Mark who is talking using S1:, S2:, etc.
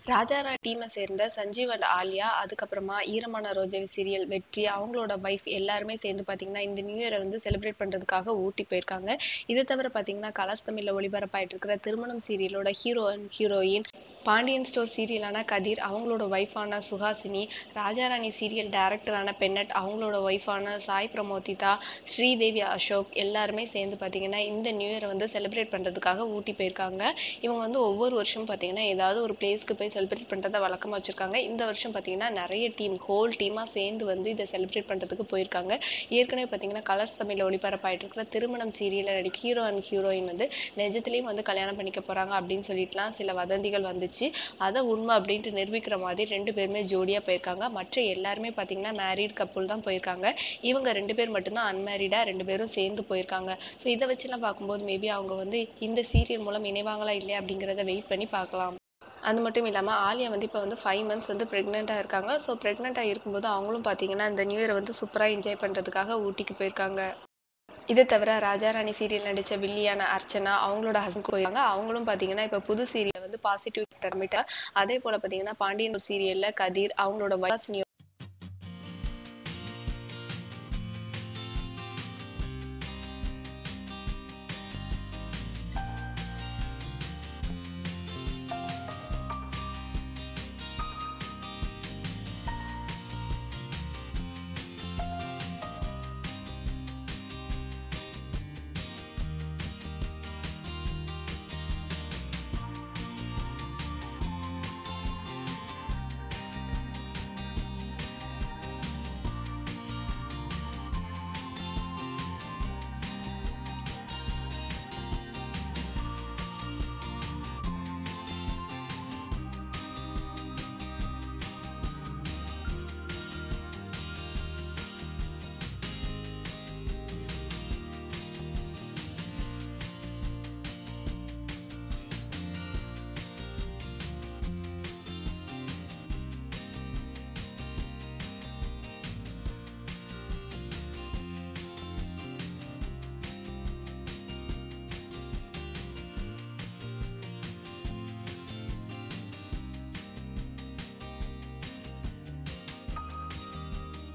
S1: ராஜாராணி டீமை சேர்ந்த சஞ்சீவ் அண்ட் ஆலியா அதுக்கப்புறமா ஈரமான ரோஜா சீரியல் வெற்றி அவங்களோட ஒய்ஃப் எல்லாருமே சேர்ந்து பார்த்தீங்கன்னா இந்த நியூ இயரை வந்து செலிப்ரேட் பண்ணுறதுக்காக ஊட்டி போயிருக்காங்க இது தவிர பார்த்தீங்கன்னா கலர்ஸ் தமிழில் ஒளிபரப்பாயிட்டு இருக்கிற திருமணம் சீரியலோட hero and heroine Pandian store சீரியலான கதிர் அவங்களோட ஒய்ஃபான சுஹாசினி ராஜாராணி சீரியல் டைரக்டரான பென்னட் அவங்களோட ஒய்ஃபான சாய் பிரமோதிதா ஸ்ரீதேவி அசோக் எல்லாருமே சேர்ந்து பார்த்தீங்கன்னா இந்த நியூ இயரை வந்து செலிப்ரேட் பண்ணுறதுக்காக ஊட்டி போயிருக்காங்க இவங்க வந்து ஒவ்வொரு வருஷம் பார்த்தீங்கன்னா ஏதாவது ஒரு பிளேஸ்க்கு போய் செலிப்ரேட் பண்ணுறத வழக்கமாக வச்சுருக்காங்க இந்த வருஷம் பார்த்தீங்கன்னா நிறைய டீம் ஹோல் டீமாக சேர்ந்து வந்து இதை செலிப்ரேட் பண்ணுறதுக்கு போயிருக்காங்க ஏற்கனவே பார்த்தீங்கன்னா கலர்ஸ் தமிழில் ஒளிபரப்பாயிட்டு இருக்கிற திருமணம் சீரியலில் நடிக்க ஹீரோ அண்ட் ஹீரோயின் வந்து நிஜத்துலேயும் வந்து கல்யாணம் பண்ணிக்க போகிறாங்க அப்படின்னு சொல்லிட்டுலாம் சில வதந்திகள் வந்துச்சு அதை உண்மை அப்படின்ட்டு நிரூபிக்கிற மாதிரி ரெண்டு பேருமே ஜோடியாக போயிருக்காங்க மற்ற எல்லாருமே பார்த்தீங்கன்னா மேரீட் கப்புள் தான் போயிருக்காங்க இவங்க ரெண்டு பேர் மட்டும்தான் அன்மேரிடாக ரெண்டு பேரும் சேர்ந்து போயிருக்காங்க ஸோ இதை வச்சுலாம் பார்க்கும்போது மேபி அவங்க வந்து இந்த சீரியல் மூலம் இணைவாங்களா இல்லையா அப்படிங்கிறத வெயிட் பண்ணி பார்க்கலாம் அது மட்டும் இல்லாமல் ஆலியா வந்து இப்போ வந்து ஃபைவ் மந்த்ஸ் வந்து ப்ரெக்னெண்ட்டாக இருக்காங்க ஸோ ப்ரெக்னெண்ட்டாக இருக்கும்போது அவங்களும் பார்த்தீங்கன்னா இந்த நியூ இயரை வந்து சூப்பராக என்ஜாய் பண்ணுறதுக்காக ஊட்டிக்கு போயிருக்காங்க இது தவிர ராஜாராணி சீரியல் நடித்த வில்லியான அர்ச்சனா அவங்களோட ஹஸ்பண்ட் போயிருக்காங்க அவங்களும் பார்த்தீங்கன்னா இப்போ புது சீரியல் வந்து பாசிட்டிவ் கமிட்டா அதே போல் பார்த்தீங்கன்னா பாண்டியன் சீரியலில் கதிர் அவங்களோட வயாசினி